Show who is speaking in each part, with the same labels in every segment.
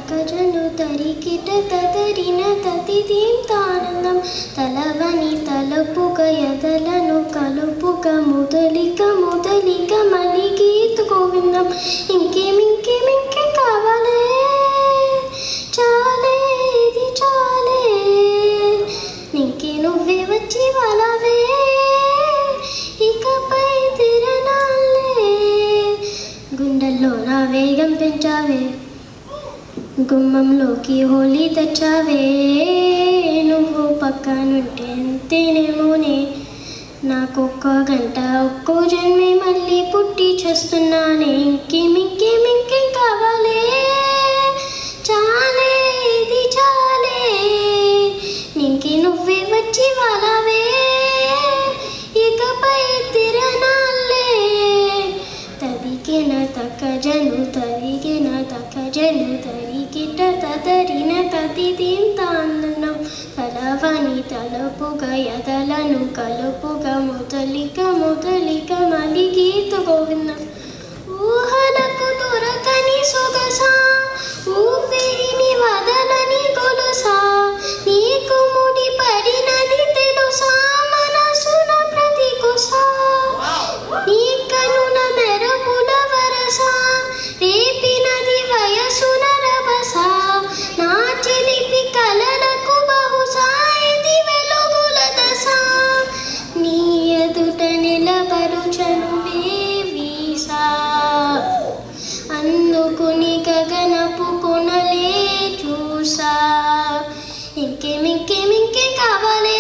Speaker 1: తకజను తరికిట తదరిన తదిదీం తానందం తలవని తలపుక ఎదలను కలుపుక మొదలిక మొదలిక మళ్ళీ గీత గోవిందం ఇంకేం ఇంకేం ఇంకేం కావాలే చాలే ఇది చాలే నీకే నువ్వే వచ్చి వాళ్ళవే ఇకపై తిరణాలే గుండెల్లో నా వేగం పెంచావే గుమ్మంలోకి హోలీ తెచ్చావే నువ్వు పక్కనుంటే అంతేనేమోనే నాకొక్క గంట ఒక్కో జన్మే మళ్ళీ పుట్టి చేస్తున్నానే ఇంకేం ఇంకేం ఇంకేం కావాలే చాలే ఇది చాలే నీకి నువ్వే వచ్చి వాళ్ళవే ఇకపై తిరణాలే తదికిన తక్కజను తరిగిన తక్కజను తరిగిట తదరిన తదిదీం తాందనం తలవని తలపుగ ఎదలను కలుపుగ మొదలిక మొదలిక మలి గీత గోవిందం ఊహలకు దొరకని సొగసా ఊపిరిని వదలని గొలుసా నీకు ముడి పడినది తెలుసా మనసున ప్రతి కొసా నీ కనున మెరుపుల వరస రేపినది వయసున రభస నా చిలిపి కలలకు బహుశా ఇది వెలుగుల దశ నీ ఎదుట నిలబరుచను వీసా అందుకుని గగనపు కొనలే చూసా ఇంకేం ఇంకేం ఇంకేం కావాలే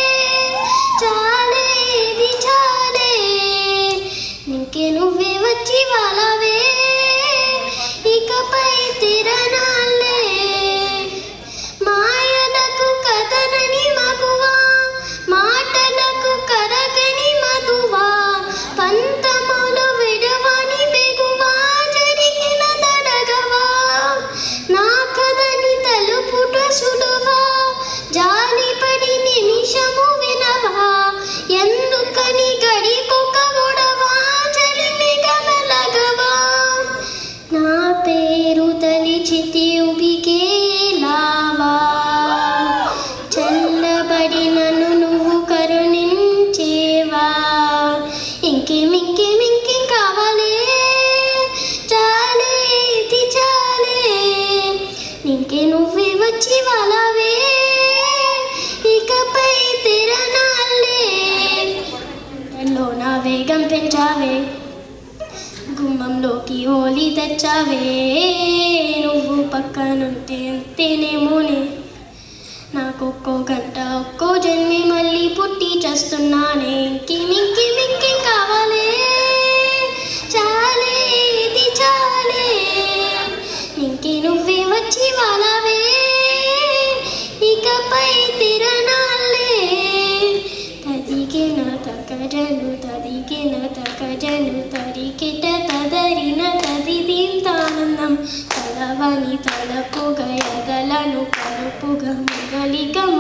Speaker 1: చాలే ఇది చాలే ఇంకే నువ్వే వచ్చి వాళ్ళవే ఇకపై తిరణాలే మాయలకు కథనని మగువా మాటలకు కరగని మధువా పంతములు విడవని బెగువా జరిగిన దడగవా నా కథని తలుపుట సులువా జాలిపడి నిమిషము వినవా ఎందుకని గడికొక గొడవా చలిమిగా మెలగవా నా పేరు తలిచితి ఉబికేలావా చల్లబడి నన్ను నువ్వు కరుణించేవా ఇంకేం ఇంకేం ఇంకేం కావాలే చాలే ఇది చాలే ఇంకే నువ్వే వచ్చి వాళ్ళవే ఇకపై తిరణాలే లో నా వేగం పెంచావే గుమ్మంలోకి హోలీ తెచ్చావే నువ్వు పక్కనుంటే అంతేనేమోనే నాకొక్కో గంట ఒక్కో జన్మి మళ్ళీ పుట్టి చేస్తున్నానే ఇంకేం ఇంకేం ఇంకేం కావాలే చాలే ఇది చాలే ఇంకే నువ్వే వచ్చి వాళ్ళవే ఇకపై తిరణాలే తదిగిన తకజను తదిగిన తకజను తరికిట తదరిన తదిదీం తానందం తలవని తలపుగ ఎగలను కలుపుగ మొగలిగ